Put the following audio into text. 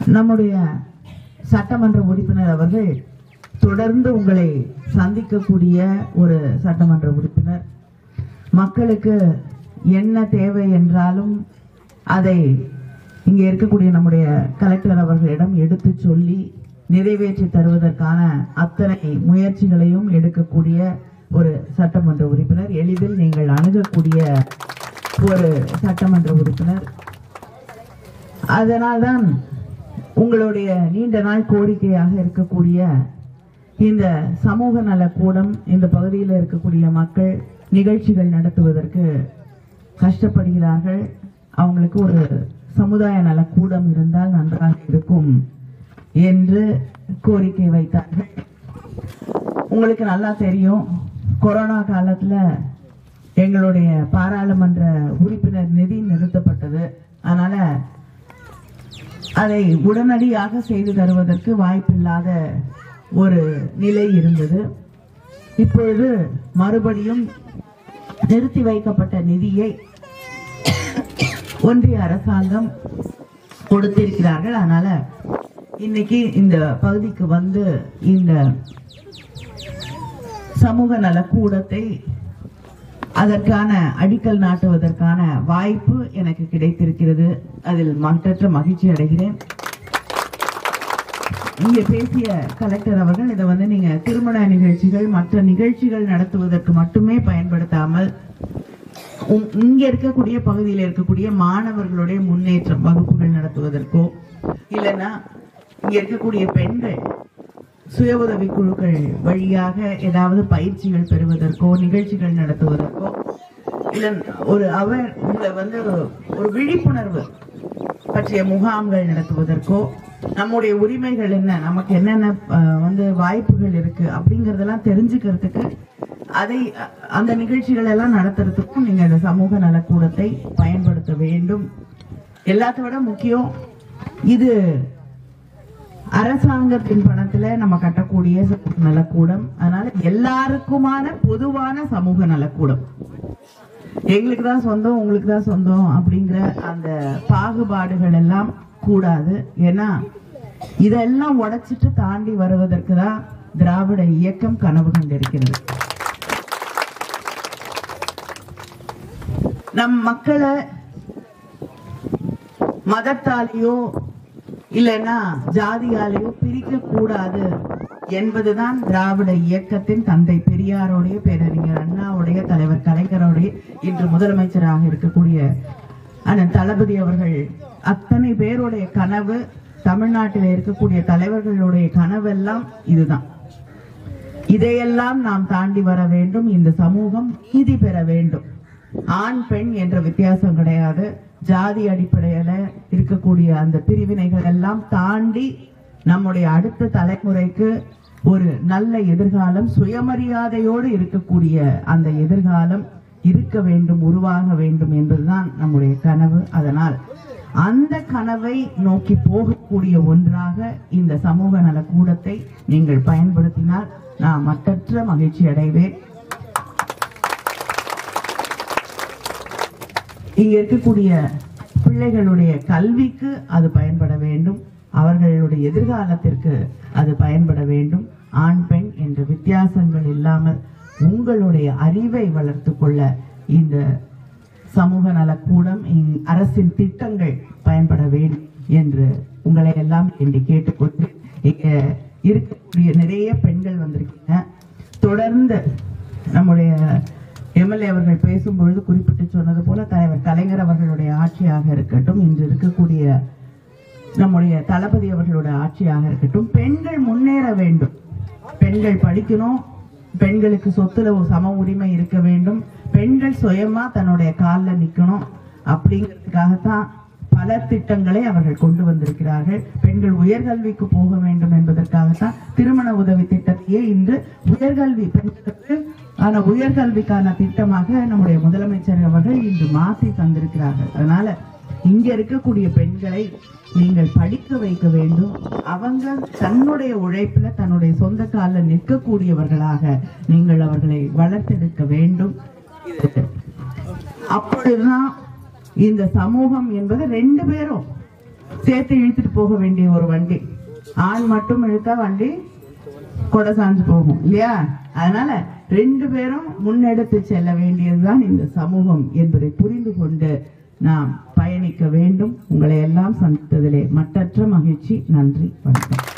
நம்முடைய சட்டமன்ற உறுப்பினர் அவர்கள் தொடர்ந்து உங்களை சந்திக்கக்கூடிய ஒரு சட்டமன்ற உறுப்பினர் மக்களுக்கு என்ன தேவை என்றாலும் அதை இங்கே இருக்கக்கூடிய நம்முடைய கலெக்டர் அவர்களிடம் எடுத்து சொல்லி நிறைவேற்றி தருவதற்கான அத்தனை முயற்சிகளையும் எடுக்கக்கூடிய ஒரு சட்டமன்ற உறுப்பினர் எளிதில் நீங்கள் அணுகக்கூடிய ஒரு சட்டமன்ற உறுப்பினர் அதனால்தான் உங்களுடைய நீண்ட நாள் கோரிக்கையாக இருக்கக்கூடிய இந்த சமூக நல கூடம் இந்த பகுதியில் இருக்கக்கூடிய மக்கள் நிகழ்ச்சிகள் நடத்துவதற்கு கஷ்டப்படுகிறார்கள் அவங்களுக்கு ஒரு சமுதாய நல கூடம் இருந்தால் நன்றாக இருக்கும் என்று கோரிக்கை வைத்தார்கள் உங்களுக்கு நல்லா தெரியும் கொரோனா காலத்துல எங்களுடைய பாராளுமன்ற உறுப்பினர் நிதி நிறுத்தப்பட்டது அதனால அதை உடனடியாக செய்து தருவதற்கு வாய்ப்பில்லாத ஒரு நிலை இருந்தது இப்பொழுது மறுபடியும் நிறுத்தி வைக்கப்பட்ட நிதியை ஒன்றிய அரசாங்கம் கொடுத்திருக்கிறார்கள் அதனால இன்னைக்கு இந்த பகுதிக்கு வந்து இந்த சமூக நல கூடத்தை அதற்கான அடிக்கல் நாட்டுவதற்கான வாய்ப்பு எனக்கு கிடைத்திருக்கிறது அதில் மற்றற்ற மகிழ்ச்சி அடைகிறேன் இங்க பேசிய கலெக்டர் அவர்கள் இதை வந்து நீங்க திருமண நிகழ்ச்சிகள் மற்ற நிகழ்ச்சிகள் நடத்துவதற்கு மட்டுமே பயன்படுத்தாமல் உம் இங்க இருக்கக்கூடிய பகுதியில் இருக்கக்கூடிய மாணவர்களுடைய முன்னேற்றம் வகுப்புகள் நடத்துவதற்கோ இல்லைன்னா இங்க இருக்கக்கூடிய பெண்கள் சுய உதவி குழுக்கள் வழியாக ஏதாவது பயிற்சிகள் பெறுவதற்கோ நிகழ்ச்சிகள் நடத்துவதற்கோ இல்ல ஒரு அவர் உங்களை வந்து ஒரு- ஒரு விழிப்புணர்வு பற்றிய முகாம்கள் நடத்துவதற்கோ நம்முடைய உரிமைகள் என்ன நமக்கு என்னென்ன அஹ், வந்து வாய்ப்புகள் இருக்கு அப்படிங்கறதெல்லாம் தெரிஞ்சுக்கிறதுக்கு அதை அ- அந்த நிகழ்ச்சிகள் எல்லாம் நடத்துறதுக்கும் நீங்க இந்த சமூக நலக்கூடத்தை பயன்படுத்த வேண்டும் எல்லாத்த விட முக்கியம் இது அரசாங்கத்தின் பணத்துல நம்ம கட்டக்கூடிய சமூக நலக்கூடம் அதனால எல்லாருக்குமான பொதுவான சமூக நலக்கூடம் எங்களுக்கு தான் சொந்தம் உங்களுக்கு தான் சொந்தம் அப்படிங்கிற அந்த பாகுபாடுகள் எல்லாம் கூடாது ஏன்னா இதெல்லாம் உடைச்சிட்டு தாண்டி வருவதற்கு தான் திராவிட இயக்கம் கனவு கண்டிருக்கிறது நம் மக்களை மதத்தாலேயோ இல்லைன்னா ஜாதியாலேயோ பிரிக்க கூடாது என்பதுதான் திராவிட இயக்கத்தின் தந்தை பெரியாருடைய பேரறிஞர் அண்ணாவுடைய தலைவர் கலைஞருடைய இன்று முதலமைச்சராக இருக்கக்கூடிய அண்ணன் தளபதி அவர்கள் அத்தனை பேருடைய கனவு தமிழ்நாட்டில் இருக்கக்கூடிய தலைவர்களுடைய கனவெல்லாம் இதுதான் இதையெல்லாம் நாம் தாண்டி வர வேண்டும் இந்த சமூகம் நீதி பெற வேண்டும் ஆண் பெண் என்ற வித்தியாசம் கிடையாது ஜாதி அடிப்படையில இருக்கக்கூடிய அந்த பிரிவினைகள் எல்லாம் தாண்டி நம்முடைய அடுத்த தலைமுறைக்கு ஒரு நல்ல எதிர்காலம் சுயமரியாதையோடு இருக்கக்கூடிய அந்த எதிர்காலம் இருக்க வேண்டும் உருவாக வேண்டும் என்பதுதான் நம்முடைய கனவு அதனால் அந்த கனவை நோக்கி போகக்கூடிய ஒன்றாக இந்த சமூக நல கூடத்தை நீங்கள் பயன்படுத்தினால் நான் மற்றற்ற மகிழ்ச்சி அடைவேன் இங்க இருக்கக்கூடிய பிள்ளைகளுடைய கல்விக்கு அது பயன்பட வேண்டும் அவர்களுடைய எதிர்காலத்திற்கு அது பயன்பட வேண்டும் ஆண் பெண் என்ற வித்தியாசங்கள் இல்லாமல் உங்களுடைய அறிவை வளர்த்து கொள்ள இந்த சமூக நலக்கூடம் இங் அரசின் திட்டங்கள் பயன்பட வேண்டும் என்று உங்களை எல்லாம் வேண்டி கேட்டுக்கொண்டு இங்க இருக்கக்கூடிய நிறைய பெண்கள் வந்திருக்கீங்க தொடர்ந்து நம்முடைய எம்எல்ஏ அவர்கள் பேசும்பொழுது குறிப்பிட்டு சொன்னது போல தலைவர் கலைஞர் அவர்களுடைய ஆட்சியாக இருக்கட்டும் இன்று இருக்கக்கூடிய நம்முடைய தளபதி அவர்களோட ஆட்சியாக இருக்கட்டும் பெண்கள் முன்னேற வேண்டும் பெண்கள் படிக்கணும் பெண்களுக்கு சொத்துல ஒரு சம உரிமை இருக்க வேண்டும் பெண்கள் சுயமா தன்னுடைய காலில் நிக்கணும் அப்படிங்கிறதுக்காகத்தான் பல திட்டங்களை அவர்கள் கொண்டு வந்திருக்கிறார்கள் பெண்கள் உயர்கல்விக்கு போக வேண்டும் என்பதற்காகத்தான் திருமண உதவி திட்டத்தையே இன்று உயர்கல்வி பெண்களுக்கு ஆன உயர்கல்விக்கான திட்டமாக நம்முடைய முதலமைச்சர் அவர்கள் இன்று மாற்றி தந்திருக்கிறார்கள் அதனால இங்க இருக்கக்கூடிய பெண்களை நீங்கள் படிக்க வைக்க வேண்டும் அவங்க தன்னுடைய உழைப்புல தன்னுடைய சொந்த காலில் நிற்கக்கூடியவர்களாக நீங்கள் அவர்களை வளர்த்தெடுக்க வேண்டும் இது அப்பொழுதுதான் இந்த சமூகம் என்பது ரெண்டு பேரும் சேர்த்து இழுத்துட்டு போக வேண்டிய ஒரு வண்டி ஆண் மட்டும் இழுத்தா வண்டி கொடை சாஞ்சு போகும் இல்லையா அதனால ரெண்டு பேரும் முன்னெடுத்து செல்ல வேண்டியதுதான் இந்த சமூகம் என்பதை புரிந்து கொண்டு நாம் பயணிக்க வேண்டும் உங்களை எல்லாம் சந்தித்ததிலே மட்டற்ற மகிழ்ச்சி நன்றி வணக்கம்